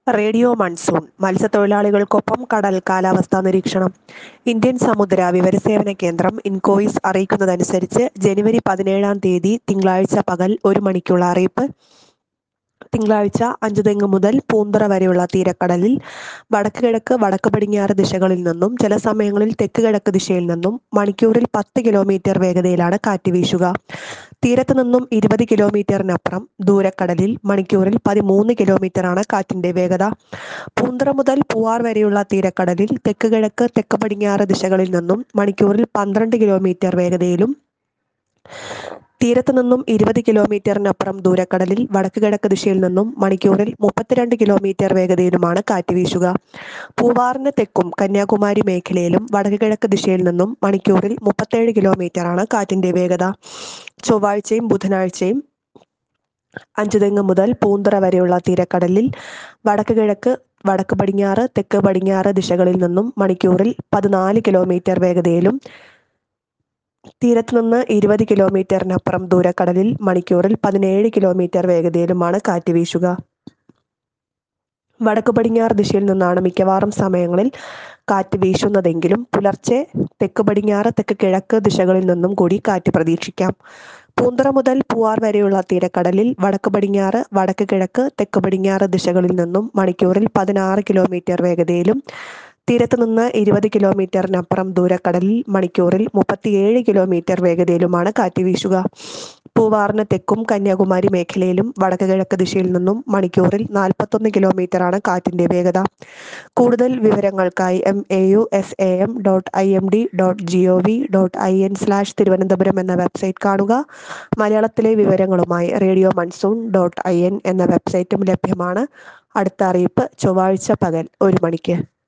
radio monsoon മത്സ്യത്തൊഴിലാളികൾക്കൊപ്പം കടൽ കാലാവസ്ഥാ നിരീക്ഷണം ഇന്ത്യൻ സമുദ്ര വിവരസേവന കേന്ദ്രം ഇൻകോയിസ് അറിയിക്കുന്നതനുസരിച്ച് ജനുവരി പതിനേഴാം തീയതി തിങ്കളാഴ്ച പകൽ ഒരു മണിക്കുള്ള അറിയിപ്പ് തിങ്കളാഴ്ച അഞ്ചുതെങ്ങ് മുതൽ പൂന്തറ വരെയുള്ള തീരക്കടലിൽ വടക്ക് കിഴക്ക് വടക്ക് പടിഞ്ഞാറ് ദിശകളിൽ നിന്നും ചില സമയങ്ങളിൽ തെക്ക് കിഴക്ക് ദിശയിൽ നിന്നും മണിക്കൂറിൽ പത്ത് കിലോമീറ്റർ വേഗതയിലാണ് കാറ്റ് വീശുക തീരത്ത് നിന്നും ഇരുപത് കിലോമീറ്ററിനപ്പുറം ദൂരക്കടലിൽ മണിക്കൂറിൽ പതിമൂന്ന് കിലോമീറ്ററാണ് കാറ്റിന്റെ വേഗത പൂന്തറ മുതൽ പൂവാർ വരെയുള്ള തീരക്കടലിൽ തെക്ക് കിഴക്ക് തെക്ക് പടിഞ്ഞാറ് ദിശകളിൽ നിന്നും മണിക്കൂറിൽ പന്ത്രണ്ട് കിലോമീറ്റർ വേഗതയിലും തീരത്ത് നിന്നും ഇരുപത് കിലോമീറ്ററിനപ്പുറം ദൂരക്കടലിൽ വടക്ക് കിഴക്ക് ദിശയിൽ നിന്നും മണിക്കൂറിൽ മുപ്പത്തിരണ്ട് കിലോമീറ്റർ വേഗതയിലുമാണ് കാറ്റ് വീശുക പൂവാറിന് തെക്കും കന്യാകുമാരി മേഖലയിലും വടക്ക് കിഴക്ക് ദിശയിൽ നിന്നും മണിക്കൂറിൽ മുപ്പത്തേഴ് കിലോമീറ്ററാണ് കാറ്റിന്റെ വേഗത ചൊവ്വാഴ്ചയും ബുധനാഴ്ചയും അഞ്ചുതെങ്ങ് മുതൽ പൂന്തറ വരെയുള്ള തീരക്കടലിൽ വടക്ക് കിഴക്ക് വടക്ക് പടിഞ്ഞാറ് തെക്ക് പടിഞ്ഞാറ് ദിശകളിൽ നിന്നും മണിക്കൂറിൽ പതിനാല് കിലോമീറ്റർ വേഗതയിലും തീരത്ത് നിന്ന് ഇരുപത് കിലോമീറ്ററിനപ്പുറം ദൂരക്കടലിൽ മണിക്കൂറിൽ പതിനേഴ് കിലോമീറ്റർ വേഗതയിലുമാണ് കാറ്റ് വീശുക വടക്ക് പടിഞ്ഞാറ് ദിശയിൽ നിന്നാണ് മിക്കവാറും സമയങ്ങളിൽ കാറ്റ് വീശുന്നതെങ്കിലും പുലർച്ചെ തെക്ക് പടിഞ്ഞാറ് തെക്ക് കിഴക്ക് ദിശകളിൽ നിന്നും കൂടി കാറ്റ് പ്രതീക്ഷിക്കാം പൂന്തറ മുതൽ പൂവാർ വരെയുള്ള തീരക്കടലിൽ വടക്ക് പടിഞ്ഞാറ് വടക്ക് കിഴക്ക് തെക്ക് പടിഞ്ഞാറ് ദിശകളിൽ നിന്നും മണിക്കൂറിൽ പതിനാറ് കിലോമീറ്റർ വേഗതയിലും തീരത്ത് നിന്ന് ഇരുപത് കിലോമീറ്ററിനപ്പുറം ദൂരക്കടലിൽ മണിക്കൂറിൽ മുപ്പത്തിയേഴ് കിലോമീറ്റർ വേഗതയിലുമാണ് കാറ്റ് വീശുക പൂവാറിന് തെക്കും കന്യാകുമാരി മേഖലയിലും വടക്ക് കിഴക്ക് ദിശയിൽ നിന്നും മണിക്കൂറിൽ നാൽപ്പത്തൊന്ന് കിലോമീറ്ററാണ് കാറ്റിന്റെ വേഗത കൂടുതൽ വിവരങ്ങൾക്കായി M A U S A M dot I M D dot G O V dot I N slash Thiruvananthapuram എന്ന വെബ്സൈറ്റ് കാണുക മലയാളത്തിലെ വിവരങ്ങളുമായി radio monsoon dot I N എന്ന വെബ്സൈറ്റും ലഭ്യമാണ് അടുത്ത അറിയിപ്പ് ചൊവ്വാഴ്ച പകൽ ഒരു മണിക്ക്